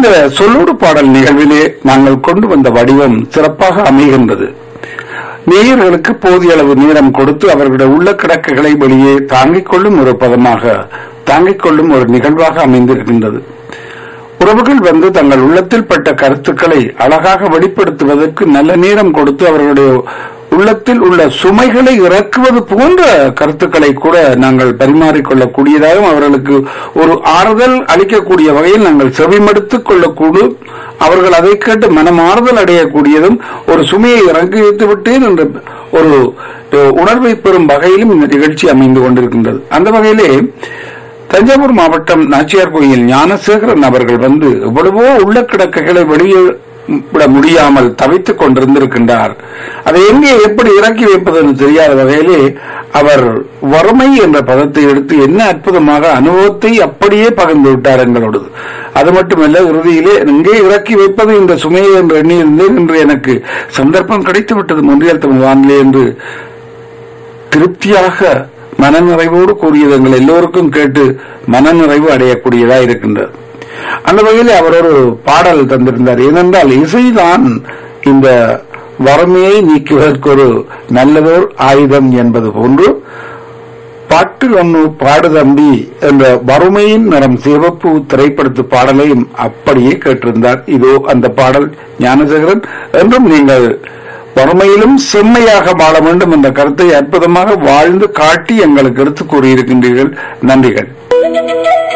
இந்த சொல்லோடு பாடல் நிகழ்விலே நாங்கள் கொண்டு வந்த வடிவம் சிறப்பாக அமைகின்றது நேயர்களுக்கு போதிய அளவு நேரம் கொடுத்து அவர்களுடைய உள்ள கிடக்குகளை வெளியே தாங்கிக் கொள்ளும் ஒரு பதமாக தாங்கிக் கொள்ளும் ஒரு நிகழ்வாக அமைந்திருக்கின்றது உறவுகள் வந்து தங்கள் உள்ளத்தில் பட்ட கருத்துக்களை அழகாக வெளிப்படுத்துவதற்கு நல்ல நேரம் கொடுத்து அவர்களுடைய உள்ளத்தில் உள்ள சுமைகளை இறக்குவது போன்ற கருத்துக்களை கூட நாங்கள் பரிமாறிக்கொள்ளக்கூடியதாகவும் அவர்களுக்கு ஒரு ஆறுதல் அளிக்கக்கூடிய வகையில் நாங்கள் செவிமடுத்துக் கொள்ளக்கூடும் அவர்கள் அதை கேட்டு மனமாறுதல் அடையக்கூடியதும் ஒரு சுமையை இறங்கி வைத்து விட்டேன் என்ற ஒரு உணர்வை பெறும் வகையிலும் இந்த நிகழ்ச்சி அமைந்து கொண்டிருக்கின்றது அந்த வகையிலே தஞ்சாவூர் மாவட்டம் நாச்சியார் கோயில் ஞானசேகரன் அவர்கள் வந்து எவ்வளவோ உள்ள கிடக்கைகளை வெளியே விட முடியாமல் தவித்துக் கொண்டிருந்திருக்கின்றார் அதை எங்கே எப்படி இறக்கி வைப்பது என்று தெரியாத வகையிலே அவர் வறுமை என்ற பதத்தை எடுத்து என்ன அற்புதமாக அனுபவத்தை அப்படியே பகிர்ந்து விட்டார் எங்களோடு அது மட்டுமல்ல இறுதியிலே எங்கே இறக்கி வைப்பது இந்த சுமையை என்று எண்ணியிருந்தேன் என்று எனக்கு சந்தர்ப்பம் கிடைத்து விட்டது முன்றியல் தமிழ் வானிலை என்று திருப்தியாக மனநிறைவோடு கூறியது எங்கள் எல்லோருக்கும் கேட்டு மனநிறைவு அடையக்கூடியதா இருக்கின்றது அந்த வகையில் அவர் ஒரு பாடல் தந்திருந்தார் ஏனென்றால் இசைதான் இந்த வறுமையை நீக்குவதற்கு ஒரு நல்லதோர் ஆயுதம் என்பது போன்று பாட்டு ஒன்று பாடு தம்பி என்ற வறுமையின் நிறம் சிவப்பு திரைப்படத்து பாடலையும் அப்படியே கேட்டிருந்தார் இதோ அந்த பாடல் ஞானசேகரன் என்றும் நீங்கள் வறுமையிலும் செம்மையாக வாழ வேண்டும் என்ற கருத்தை அற்புதமாக வாழ்ந்து காட்டி எங்களுக்கு எடுத்துக் கூறியிருக்கின்றீர்கள் நன்றிகள்